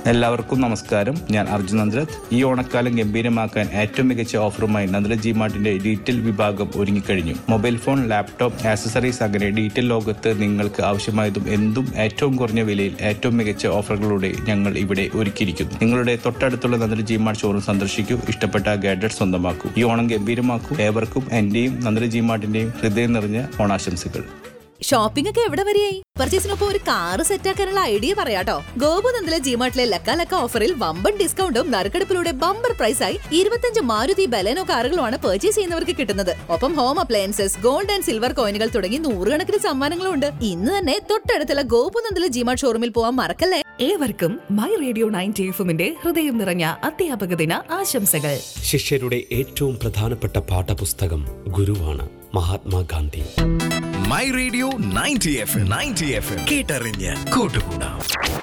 എല്ലാവർക്കും നമസ്കാരം ഞാൻ അർജുൻ നന്ദ്രത് ഈ ഓണക്കാലം ഗംഭീരമാക്കാൻ ഏറ്റവും മികച്ച ഓഫറുമായി നന്ദ്ര ജി മാർട്ടിന്റെ ഡീറ്റെയിൽ വിഭാഗം ഒരുങ്ങിക്കഴിഞ്ഞു മൊബൈൽ ഫോൺ ലാപ്ടോപ്പ് ആക്സസറീസ് അങ്ങനെ ഡീറ്റെയിൽ ലോകത്ത് നിങ്ങൾക്ക് ആവശ്യമായതും എന്തും ഏറ്റവും കുറഞ്ഞ വിലയിൽ ഏറ്റവും മികച്ച ഓഫറുകളോടെ ഞങ്ങൾ ഇവിടെ ഒരുക്കിയിരിക്കുന്നു നിങ്ങളുടെ തൊട്ടടുത്തുള്ള നന്ദ്ര ജി മാർട്ട് ഷോറൂം സന്ദർശിക്കൂ ഇഷ്ടപ്പെട്ട ഗാഡ്ജറ്റ് സ്വന്തമാക്കൂ ഈ ഓണം ഗംഭീരമാക്കൂ ഏവർക്കും എന്റെയും നന്ദ്ര ജി മാർട്ടിന്റെയും ഹൃദയം നിറഞ്ഞ ഓണാശംസകൾ ഷോപ്പിംഗ് ഒക്കെ എവിടെ വരെയായി പർച്ചേസിനൊപ്പം ഒരു കാറ് സെറ്റാക്കാനുള്ള ഐഡിയ പറയാട്ടോ ഗോപുനന്ദിലെ ജിമാർട്ടിലെ ലക്ക ലക്ക ഓഫറിൽ വമ്പൻ ഡിസ്കൗണ്ടും നറുക്കെടുപ്പിലൂടെ ബമ്പർ പ്രൈസായി ഇരുപത്തഞ്ച് മാരുതി ബലേനോ കാറുകളുമാണ് പർച്ചേസ് ചെയ്യുന്നവർക്ക് കിട്ടുന്നത് ഒപ്പം home appliances gold and silver കോയിനുകൾ തുടങ്ങി നൂറുകണക്കിന് സമ്മാനങ്ങളും ഉണ്ട് ഇന്ന് തന്നെ തൊട്ടടുത്തുള്ള ഗോപുനന്ദിലെ ജിമാർട്ട് ഷോറൂമിൽ പോവാൻ മറക്കല്ലേ ഏവർക്കും മൈ റേഡിയോ നയൻറ്റി എഫുമിന്റെ ഹൃദയം നിറഞ്ഞ അധ്യാപക ദിന ആശംസകൾ ശിഷ്യരുടെ ഏറ്റവും പ്രധാനപ്പെട്ട പാഠപുസ്തകം ഗുരുവാണ് Mahatma Gandhi my radio ninety F ninety F കേട്ടറിഞ്ഞ് കൂട്ടുകൂടാം